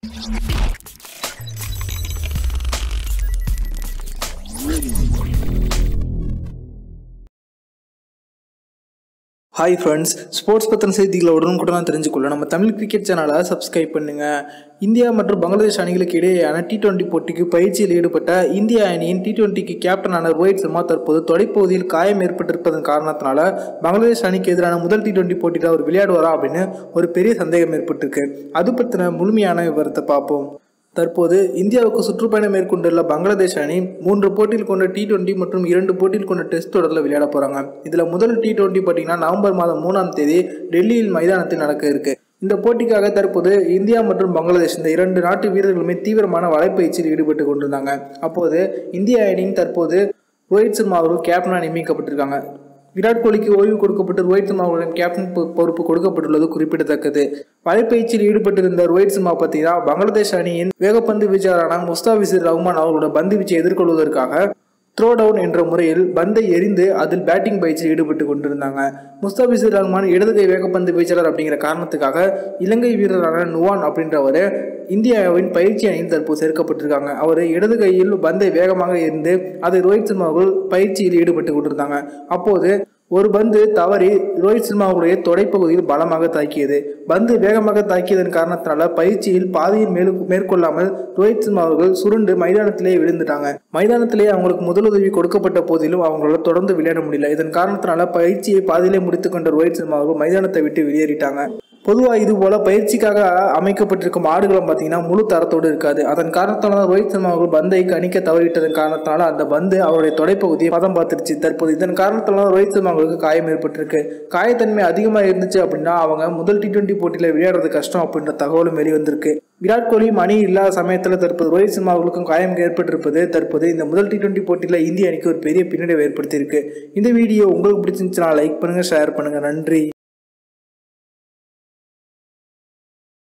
hi friends sports பற்றின செய்திகளை உடனுக்குடன் தெரிஞ்சுக்கொள்ள நம்ம தமிழ் கிரிக்கெட் சேனலை சப்ஸ்கிரைப் பண்ணுங்க இந்தியா மற்றும் பங்களாதேஷ் அணிகளுக்கு இடையேயான டி டுவெண்ட்டி போட்டிக்கு பயிற்சியில் ஈடுபட்ட இந்திய அணியின் டி டுவெண்ட்டிக்கு கேப்டனான ரோஹித் சர்மா தற்போது தொடைப்பகுதியில் காயம் ஏற்பட்டிருப்பதன் காரணத்தினால பங்களாதேஷ் அணிக்கு எதிரான முதல் டி டுவெண்ட்டி போட்டியில் அவர் விளையாடுவாரா அப்படின்னு ஒரு பெரிய சந்தேகம் ஏற்பட்டிருக்கு அது பற்றின முழுமையான விவரத்தை பார்ப்போம் தற்போது இந்தியாவுக்கு சுற்றுப்பயணம் மேற்கொண்டுள்ள பங்களாதேஷ் அணி மூன்று போட்டியில் கொண்ட டி டுவெண்ட்டி மற்றும் இரண்டு போட்டியில் கொண்ட டெஸ்ட் தொடரில் விளையாட போகிறாங்க இதில் முதல் டி டுவெண்ட்டி பார்த்தீங்கன்னா நவம்பர் மாதம் மூணாம் தேதி டெல்லியில் மைதானத்தில் நடக்க இருக்கு இந்த போட்டிக்காக தற்போது இந்தியா மற்றும் பங்களாதேஷ் இந்த இரண்டு நாட்டு வீரர்களுமே தீவிரமான வலைப்பயிற்சியில் ஈடுபட்டு கொண்டிருந்தாங்க அப்போது இந்திய அணியின் தற்போது ரோஹித் சர்மா அவர்கள் கேப்டனாக நியமிக்கப்பட்டிருக்காங்க விராட் கோலிக்கு ஓய்வு கொடுக்கப்பட்டு ரோஹித் சர்மா அவர்களின் கேப்டன் பொ- பொறுப்பு கொடுக்கப்பட்டுள்ளது குறிப்பிடத்தக்கது வலைப்பயிற்சியில் ஈடுபட்டிருந்த ரோஹித் சர்மா பார்த்தீங்கன்னா பங்களாதேஷ் அணியின் வேகப்பந்து வீச்சாளரான முஸ்தாபிசிர் ரஹ்மான் அவர்களோட பந்து வீச்சை எதிர்கொள்வதற்காக த்ரோ டவுன் என்ற முறையில் பந்தை எறிந்து அதில் பேட்டிங் பயிற்சியில் ஈடுபட்டு கொண்டிருந்தாங்க முஸ்தாபிசுர் ரஹ்மான் இடது கை வேகப்பந்து வீச்சாளர் அப்படிங்கிற காரணத்துக்காக இலங்கை வீரரான நுவான் அப்படின்றவர் இந்தியாவின் பயிற்சி அணியில் தற்போது சேர்க்கப்பட்டிருக்காங்க அவர் இடது கையில் பந்தை வேகமாக எறிந்து அதை ரோஹித் சர்மா அவர்கள் பயிற்சியில் ஈடுபட்டு கொண்டிருந்தாங்க அப்போது ஒரு பந்து தவறி ரோஹித் சர்மாவுடைய தொடைப்பகுதியில் பலமாக தாக்கியது பந்து வேகமாக தாக்கியதன் காரணத்தினால பயிற்சியில் பாதியில் மேலு மேற்கொள்ளாமல் ரோஹித் சர்மா அவர்கள் சுருண்டு மைதானத்திலே விழுந்துட்டாங்க மைதானத்திலே அவங்களுக்கு முதலுதவி கொடுக்கப்பட்ட போதிலும் அவங்களால தொடர்ந்து விளையாட முடியல இதன் காரணத்தினால பயிற்சியை பாதியிலே முடித்துக்கொண்ட ரோஹித் சர்மா அவர்கள் மைதானத்தை விட்டு வெளியேறிட்டாங்க பொதுவாக இது போல பயிற்சிக்காக அமைக்கப்பட்டிருக்கும் ஆடுகளம் பார்த்தீங்கன்னா முழு தரத்தோடு இருக்காது அதன் காரணத்தால தான் ரோஹித் சர்மா அவர்கள் பந்தை கணிக்க தவறிவிட்டதன் காரணத்தினால அந்த பந்து அவருடைய தொடைப்பகுதியை பதம் பார்த்துருச்சு தற்போது இதன் காரணத்தால தான் ரோஹித் சர்மா அவர்களுக்கு காயம் ஏற்பட்டிருக்கு காயத்தன்மை அதிகமாக இருந்துச்சு அப்படின்னா அவங்க முதல் டி டுவெண்ட்டி போட்டியில் விளையாடுறது கஷ்டம் அப்படின்ற தகவலும் வெளிவந்திருக்கு விராட் கோலி மணி இல்லாத சமயத்தில் தற்போது ரோஹித் சர்மா அவர்களுக்கும் காயம் ஏற்பட்டிருப்பது தற்போது இந்த முதல் டி டுவெண்ட்டி போட்டியில் இந்திய அணிக்கு ஒரு பெரிய பின்னடைவை ஏற்படுத்தியிருக்கு இந்த வீடியோ உங்களுக்கு பிடிச்சிருந்துச்சுன்னா லைக் பண்ணுங்க ஷேர் பண்ணுங்க நன்றி